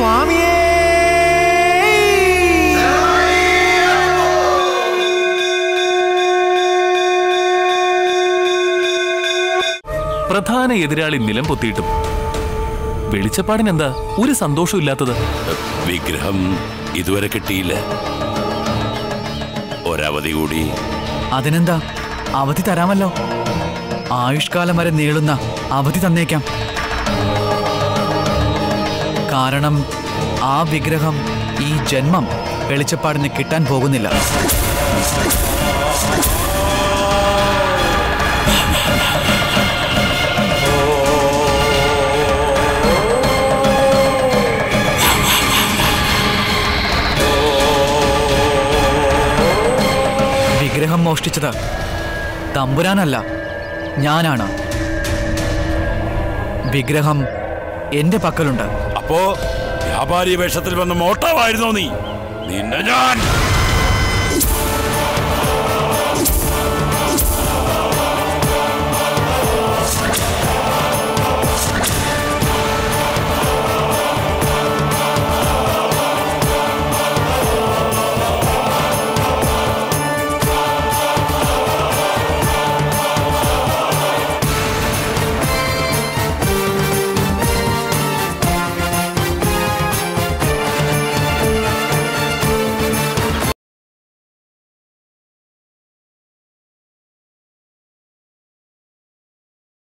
സ്വാമിയേ പ്രധാന എതിരാളി നിലം പൊത്തിയിട്ടും വെളിച്ചപ്പാടിനെന്താ ഒരു സന്തോഷവും ഇല്ലാത്തത് വിഗ്രഹം ഇതുവരെ കിട്ടിയില്ല ഒരവധി കൂടി അതിനെന്താ അവധി തരാമല്ലോ ആയുഷ്കാലം വരെ നീളുന്ന അവധി തന്നേക്കാം കാരണം ആ വിഗ്രഹം ഈ ജന്മം വെളിച്ചപ്പാടിന് കിട്ടാൻ പോകുന്നില്ല വിഗ്രഹം മോഷ്ടിച്ചത് തമ്പുരാനല്ല ഞാനാണ് വിഗ്രഹം എന്റെ പക്കലുണ്ട് അപ്പോ വ്യാപാരി വേഷത്തിൽ വന്ന മോട്ടാവായിരുന്നോ നീ നിന്നെ ഞാൻ